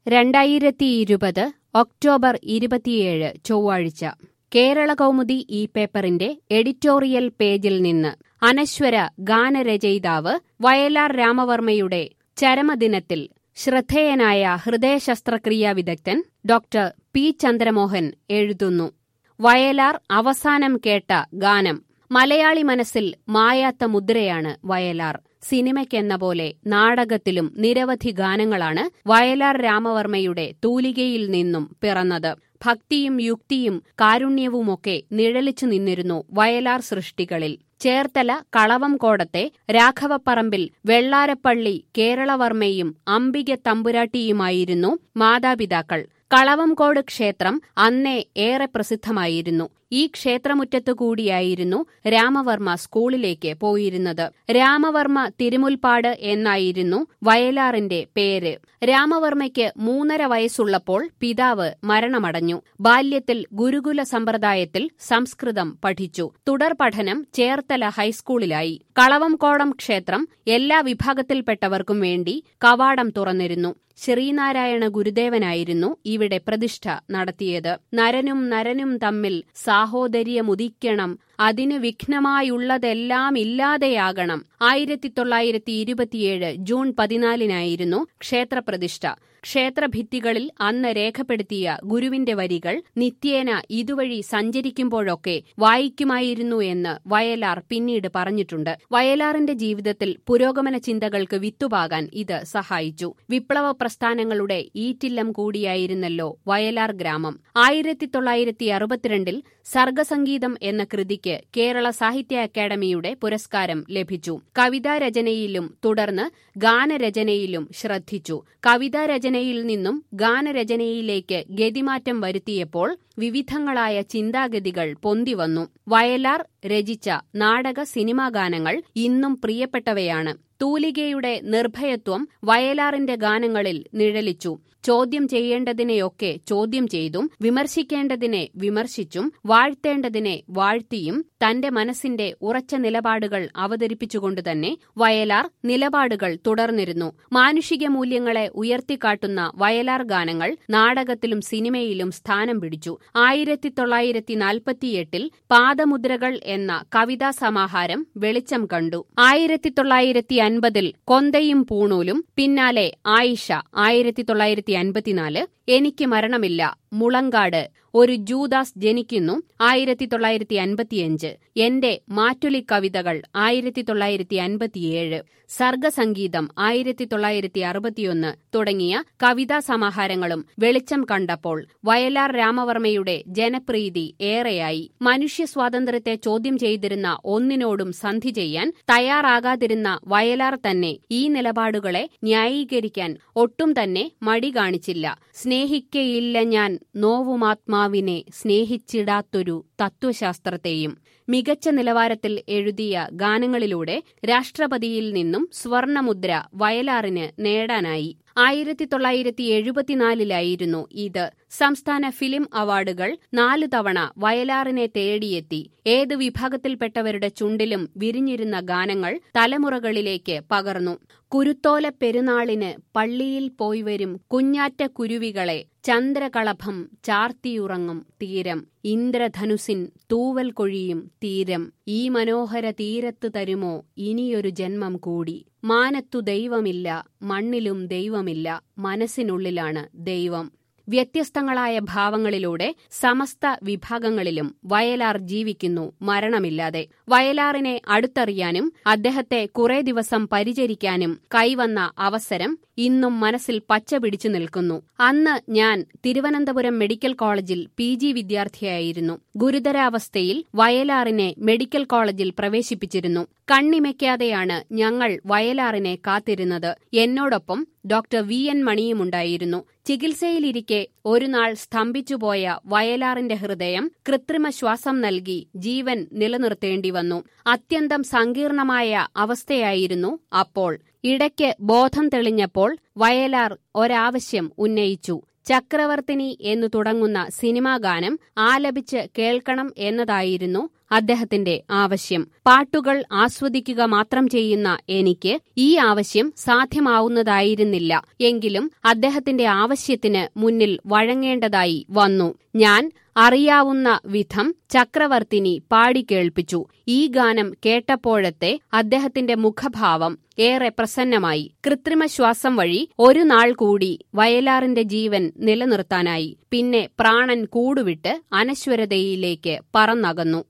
രണ്ടായിരത്തി ഇരുപത് ഒക്ടോബർ ഇരുപത്തിയേഴ് ചൊവ്വാഴ്ച കേരള കൗമുദി ഈ പേപ്പറിന്റെ എഡിറ്റോറിയൽ പേജിൽ നിന്ന് അനശ്വര ഗാനരചയിതാവ് വയലാർ രാമവർമ്മയുടെ ചരമദിനത്തിൽ ശ്രദ്ധേയനായ ഹൃദയശസ്ത്രക്രിയാ വിദഗ്ധൻ ഡോക്ടർ പി ചന്ദ്രമോഹൻ എഴുതുന്നു വയലാർ അവസാനം കേട്ട ഗാനം മലയാളി മനസ്സിൽ മായാത്ത മുദ്രയാണ് വയലാർ സിനിമയ്ക്കെന്ന പോലെ നാടകത്തിലും നിരവധി ഗാനങ്ങളാണ് വയലാർ രാമവർമ്മയുടെ തൂലികയിൽ നിന്നും പിറന്നത് ഭക്തിയും യുക്തിയും കാരുണ്യവുമൊക്കെ നിഴലിച്ചു നിന്നിരുന്നു വയലാർ സൃഷ്ടികളിൽ ചേർത്തല കളവംകോടത്തെ രാഘവപ്പറമ്പിൽ വെള്ളാരപ്പള്ളി കേരളവർമ്മയും അംബിക തമ്പുരാട്ടിയുമായിരുന്നു മാതാപിതാക്കൾ കളവംകോട് ക്ഷേത്രം അന്നേ ഏറെ പ്രസിദ്ധമായിരുന്നു ഈ ക്ഷേത്രമുറ്റത്തു കൂടിയായിരുന്നു രാമവർമ്മ സ്കൂളിലേക്ക് പോയിരുന്നത് രാമവർമ്മ തിരുമുൽപ്പാട് എന്നായിരുന്നു വയലാറിന്റെ പേര് രാമവർമ്മയ്ക്ക് മൂന്നര വയസ്സുള്ളപ്പോൾ പിതാവ് മരണമടഞ്ഞു ബാല്യത്തിൽ ഗുരുകുല സമ്പ്രദായത്തിൽ സംസ്കൃതം പഠിച്ചു തുടർ പഠനം ചേർത്തല ഹൈസ്കൂളിലായി കളവംകോടം ക്ഷേത്രം എല്ലാ വിഭാഗത്തിൽപ്പെട്ടവർക്കും വേണ്ടി കവാടം തുറന്നിരുന്നു ശ്രീനാരായണ ഗുരുദേവനായിരുന്നു ഇവിടെ പ്രതിഷ്ഠ നടത്തിയത് നരനും നരനും തമ്മിൽ സാഹോദര്യമുദിക്കണം അതിന് വിഘ്നമായുള്ളതെല്ലാം ഇല്ലാതെയാകണം ആയിരത്തി തൊള്ളായിരത്തി ഇരുപത്തിയേഴ് ജൂൺ പതിനാലിനായിരുന്നു ക്ഷേത്രപ്രതിഷ്ഠ ക്ഷേത്രഭിത്തികളിൽ അന്ന് രേഖപ്പെടുത്തിയ ഗുരുവിന്റെ വരികൾ നിത്യേന ഇതുവഴി സഞ്ചരിക്കുമ്പോഴൊക്കെ വായിക്കുമായിരുന്നു എന്ന് വയലാർ പിന്നീട് പറഞ്ഞിട്ടുണ്ട് വയലാറിന്റെ ജീവിതത്തിൽ പുരോഗമന ചിന്തകൾക്ക് വിത്തുപാകാൻ ഇത് സഹായിച്ചു വിപ്ലവ പ്രസ്ഥാനങ്ങളുടെ ഈറ്റില്ലം കൂടിയായിരുന്നല്ലോ വയലാർ ഗ്രാമം ആയിരത്തി തൊള്ളായിരത്തി അറുപത്തിരണ്ടിൽ സർഗസംഗീതം എന്ന കൃതിക്ക് കേരള സാഹിത്യ അക്കാദമിയുടെ പുരസ്കാരം ലഭിച്ചു കവിതാരചനയിലും തുടർന്ന് ഗാനരചനയിലും ശ്രദ്ധിച്ചു കവിതാരചനയിൽ നിന്നും ഗാനരചനയിലേക്ക് ഗതിമാറ്റം വരുത്തിയപ്പോൾ വിവിധങ്ങളായ ചിന്താഗതികൾ പൊന്തിവന്നു വയലാർ രചിച്ച നാടക സിനിമാ ഗാനങ്ങൾ ഇന്നും പ്രിയപ്പെട്ടവയാണ് തൂലികയുടെ നിർഭയത്വം വയലാറിന്റെ ഗാനങ്ങളിൽ നിഴലിച്ചു ചോദ്യം ചെയ്യേണ്ടതിനെയൊക്കെ ചോദ്യം ചെയ്തും വിമർശിക്കേണ്ടതിനെ വിമർശിച്ചും വാഴ്ത്തേണ്ടതിനെ വാഴ്ത്തിയും തന്റെ മനസ്സിന്റെ ഉറച്ച നിലപാടുകൾ അവതരിപ്പിച്ചുകൊണ്ട് തന്നെ വയലാർ നിലപാടുകൾ തുടർന്നിരുന്നു മാനുഷിക മൂല്യങ്ങളെ ഉയർത്തിക്കാട്ടുന്ന വയലാർ ഗാനങ്ങൾ നാടകത്തിലും സിനിമയിലും സ്ഥാനം പിടിച്ചു ആയിരത്തി തൊള്ളായിരത്തി നാൽപ്പത്തിയെട്ടിൽ പാദമുദ്രകൾ എന്ന കവിതാ സമാഹാരം വെളിച്ചം കണ്ടു ആയിരത്തി തൊള്ളായിരത്തി അൻപതിൽ കൊന്തയും പൂണൂലും പിന്നാലെ ആയിഷ ആയിരത്തി തൊള്ളായിരത്തി അൻപത്തിനാല് എനിക്ക് മരണമില്ല മുളങ്കാട് ഒരു ജൂദാസ് ജനിക്കുന്നു ആയിരത്തി തൊള്ളായിരത്തി അൻപത്തിയഞ്ച് എന്റെ മാറ്റുലി കവിതകൾ ആയിരത്തി തൊള്ളായിരത്തി അൻപത്തിയേഴ് സർഗസംഗീതം ആയിരത്തി തൊള്ളായിരത്തി അറുപത്തിയൊന്ന് തുടങ്ങിയ കവിതാ സമാഹാരങ്ങളും വെളിച്ചം കണ്ടപ്പോൾ വയലാർ രാമവർമ്മയുടെ ജനപ്രീതി ഏറെയായി മനുഷ്യ സ്വാതന്ത്ര്യത്തെ ചോദ്യം ചെയ്തിരുന്ന ഒന്നിനോടും സന്ധി ചെയ്യാൻ തയ്യാറാകാതിരുന്ന വയലാർ തന്നെ ഈ നിലപാടുകളെ ന്യായീകരിക്കാൻ ഒട്ടും തന്നെ മടി കാണിച്ചില്ല സ്നേഹിക്കയില്ല ഞാൻ നോവുമാത്മാവിനെ സ്നേഹിച്ചിടാത്തൊരു തത്വശാസ്ത്രത്തെയും മികച്ച നിലവാരത്തിൽ എഴുതിയ ഗാനങ്ങളിലൂടെ രാഷ്ട്രപതിയിൽ നിന്നും സ്വർണമുദ്ര വയലാറിന് നേടാനായി ആയിരത്തി തൊള്ളായിരത്തി എഴുപത്തിനാലിലായിരുന്നു ഇത് സംസ്ഥാന ഫിലിം അവാർഡുകൾ നാലു തവണ വയലാറിനെ തേടിയെത്തി ഏത് വിഭാഗത്തിൽപ്പെട്ടവരുടെ ചുണ്ടിലും വിരിഞ്ഞിരുന്ന ഗാനങ്ങൾ തലമുറകളിലേക്ക് പകർന്നു കുരുത്തോല പെരുന്നാളിന് പള്ളിയിൽ പോയി വരും കുഞ്ഞാറ്റ കുരുവികളെ ചന്ദ്രകളഭം ചാർത്തിയുറങ്ങും തീരം ഇന്ദ്രധനുസിൻ തൂവൽ കൊഴിയും തീരം ഈ മനോഹര തീരത്ത് തരുമോ ഇനിയൊരു ജന്മം കൂടി മാനത്തു ദൈവമില്ല മണ്ണിലും ദൈവമില്ല മനസ്സിനുള്ളിലാണ് ദൈവം വ്യത്യസ്തങ്ങളായ ഭാവങ്ങളിലൂടെ സമസ്ത വിഭാഗങ്ങളിലും വയലാർ ജീവിക്കുന്നു മരണമില്ലാതെ വയലാറിനെ അടുത്തറിയാനും അദ്ദേഹത്തെ കുറെ ദിവസം പരിചരിക്കാനും കൈവന്ന അവസരം ഇന്നും മനസ്സിൽ പച്ച പിടിച്ചു നിൽക്കുന്നു അന്ന് ഞാൻ തിരുവനന്തപുരം മെഡിക്കൽ കോളേജിൽ പി ജി വിദ്യാർത്ഥിയായിരുന്നു ഗുരുതരാവസ്ഥയിൽ വയലാറിനെ മെഡിക്കൽ കോളേജിൽ പ്രവേശിപ്പിച്ചിരുന്നു കണ്ണിമയ്ക്കാതെയാണ് ഞങ്ങൾ വയലാറിനെ കാത്തിരുന്നത് എന്നോടൊപ്പം ഡോക്ടർ വി എൻ മണിയുമുണ്ടായിരുന്നു ചികിത്സയിലിരിക്കെ ഒരു നാൾ സ്തംഭിച്ചുപോയ വയലാറിന്റെ ഹൃദയം കൃത്രിമ ശ്വാസം നൽകി ജീവൻ നിലനിർത്തേണ്ടി വന്നു അത്യന്തം സങ്കീർണമായ അവസ്ഥയായിരുന്നു അപ്പോൾ ഇടയ്ക്ക് ബോധം തെളിഞ്ഞപ്പോൾ വയലാർ ഒരാവശ്യം ഉന്നയിച്ചു ചക്രവർത്തിനി എന്നു തുടങ്ങുന്ന സിനിമാ ഗാനം ആലപിച്ച് കേൾക്കണം എന്നതായിരുന്നു അദ്ദേഹത്തിന്റെ ആവശ്യം പാട്ടുകൾ ആസ്വദിക്കുക മാത്രം ചെയ്യുന്ന എനിക്ക് ഈ ആവശ്യം സാധ്യമാവുന്നതായിരുന്നില്ല എങ്കിലും അദ്ദേഹത്തിന്റെ ആവശ്യത്തിന് മുന്നിൽ വഴങ്ങേണ്ടതായി വന്നു ഞാൻ അറിയാവുന്ന വിധം ചക്രവർത്തിനി പാടിക്കേൾപ്പിച്ചു ഈ ഗാനം കേട്ടപ്പോഴത്തെ അദ്ദേഹത്തിന്റെ മുഖഭാവം ഏറെ പ്രസന്നമായി കൃത്രിമ ശ്വാസം വഴി ഒരു നാൾ കൂടി വയലാറിന്റെ ജീവൻ നിലനിർത്താനായി പിന്നെ പ്രാണൻ കൂടുവിട്ട് അനശ്വരതയിലേക്ക് പറന്നകന്നു